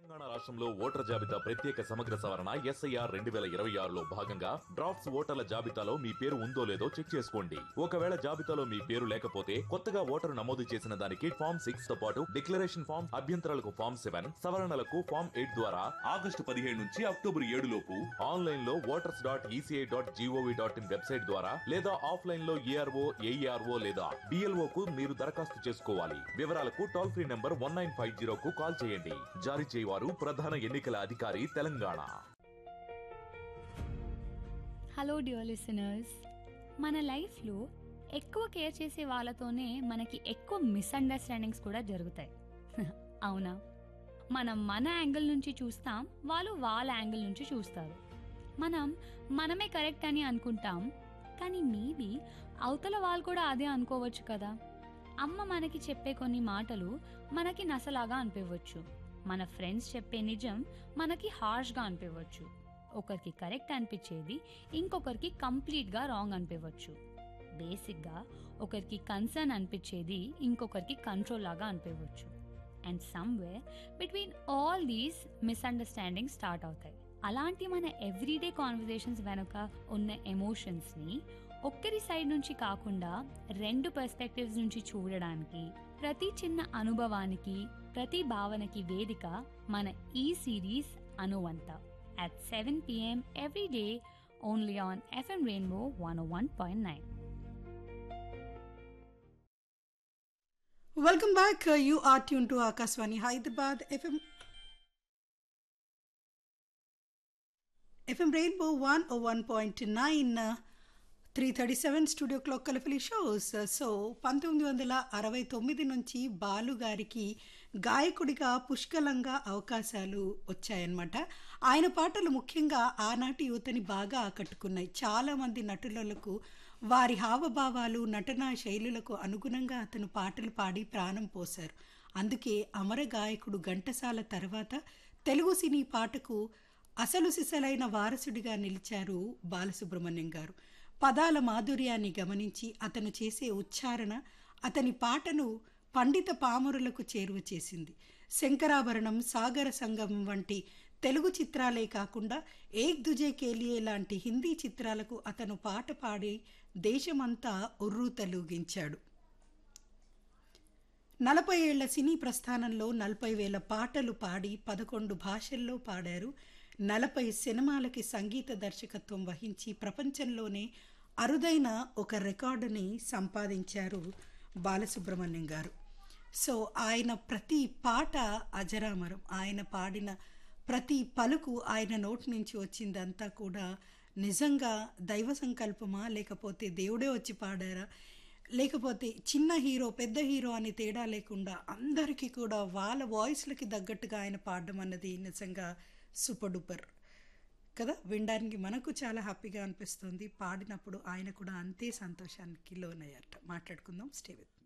తెలంగాణ రాష్ట్రంలో ఓటర్ జాబితా ప్రత్యేక సమగ్ర సవరణ ఎస్ఐఆర్ రెండు వేల ఇరవై ఆరులో భాగంగా డ్రాఫ్ట్స్ ఓటర్ల జాబితాలో మీ పేరు ఉందో లేదో చెక్ చేసుకోండి ఒకవేళ జాబితాలో మీ పేరు లేకపోతే కొత్తగా ఓటరు నమోదు చేసిన దానికి ఫామ్ సిక్స్ తో పాటు డిక్లరేషన్ ఫామ్ అభ్యంతరాలకు ఫామ్ సెవెన్ సవరణలకు ఫామ్ ఎయిట్ ద్వారా ఆగస్టు పదిహేడు నుంచి అక్టోబర్ ఏడు లోపు ఆన్లైన్ లో voters dot ECI dot GOV dot in website ద్వారా లేదా ఆఫ్లైన్ లో ఏఆర్ఓ ఏఈఆర్ఓ లేదా బిఎల్ఓ కు మీరు దరఖాస్తు చేసుకోవాలి వివరాలకు toll free number one nine five జీరోకు కాల్ చేయండి జారీ చేయవారు ప్రధాన ఎన్నికల అధికారి తెలంగాణ హలో డియర్ లిసనర్స్ మన లైఫ్లో ఎక్కువ కేర్ చేసే వాళ్ళతోనే మనకి ఎక్కువ మిస్అండర్స్టాండింగ్స్ కూడా జరుగుతాయి అవునా మనం మన యాంగిల్ నుంచి చూస్తాం వాళ్ళు వాళ్ళ యాంగిల్ నుంచి చూస్తారు మనం మనమే కరెక్ట్ అని అనుకుంటాం కానీ మేబీ అవతల వాళ్ళు కూడా అదే అనుకోవచ్చు కదా అమ్మ మనకి చెప్పే కొన్ని మాటలు మనకి నసలాగా అనిపించవచ్చు మన ఫ్రెండ్స్ చెప్పే నిజం మనకి హార్ష్గా అనిపించవచ్చు ఒకరికి కరెక్ట్ అనిపించేది ఇంకొకరికి కంప్లీట్గా రాంగ్ అనిపించవచ్చు బేసిక్గా ఒకరికి కన్సర్న్ అనిపించేది ఇంకొకరికి కంట్రోల్ లాగా అనిపించవచ్చు and somewhere between all these misunderstanding start అవుతాయి అలాంటి మన ఎవ్రీడే కాన్వర్జేషన్స్ వెనుక ఉన్న ఎమోషన్స్ని ఒక్కరి సైడ్ నుంచి కాకుండా రెండు పర్స్పెక్టివ్స్ నుంచి చూడడానికి ప్రతి చిన్న అనుభవానికి ప్రతి భావనకి వేదిక మన ఈ సిరీస్ అనువంత at 7 p.m. every day only on FM Rainbow 101.9. Welcome back. Uh, you are tuned to Akaswani Hyderabad FM. FM Rainbow 101.9 three thirty seven studio clock కలిఫిలి షోస్ సో పంతొమ్మిది వందల అరవై తొమ్మిది నుంచి బాలు గారికి గాయకుడిగా పుష్కలంగా అవకాశాలు వచ్చాయన్నమాట ఆయన పాటలు ముఖ్యంగా ఆనాటి యువతని బాగా ఆకట్టుకున్నాయి చాలామంది నటులకు వారి హావభావాలు నటనా శైలులకు అనుగుణంగా అతను పాటలు పాడి ప్రాణం పోశారు అందుకే అమర గాయకుడు ఘంటసాల తర్వాత తెలుగు సినీ పాటకు అసలు సిసలైన వారసుడిగా నిలిచారు బాలసుబ్రహ్మణ్యం గారు పదాల మాధుర్యాన్ని గమనించి అతను చేసే ఉచ్చారణ అతని పాటను పండిత పామరులకు చేరువ చేసింది శంకరాభరణం సాగర సంగమం వంటి తెలుగు చిత్రాలే కాకుండా ఏక్ దుజే కేలియే లాంటి హిందీ చిత్రాలకు అతను పాట పాడి దేశమంతా ఉర్రూతలూగించాడు నలభై ఏళ్ల సినీ ప్రస్థానంలో నలభై వేల పాటలు పాడి పదకొండు భాషల్లో పాడారు నలభై సినిమాలకి సంగీత దర్శకత్వం వహించి ప్రపంచంలోనే అరుదైన ఒక రికార్డుని సంపాదించారు బాలసుబ్రహ్మణ్యం గారు సో ఆయన ప్రతి పాట అజరామరం ఆయన పాడిన ప్రతి పలుకు ఆయన నోటి నుంచి వచ్చిందంతా కూడా నిజంగా దైవ సంకల్పమా లేకపోతే దేవుడే వచ్చి పాడారా లేకపోతే చిన్న హీరో పెద్ద హీరో అని తేడా లేకుండా అందరికీ కూడా వాళ్ళ వాయిస్లకి తగ్గట్టుగా ఆయన పాడడం అన్నది నిజంగా సూపర్ డూపర్ కదా వినడానికి మనకు చాలా హ్యాపీగా అనిపిస్తుంది పాడినప్పుడు ఆయన కూడా అంతే సంతోషానికి లోనయ్యారట మాట్లాడుకుందాం స్టే విత్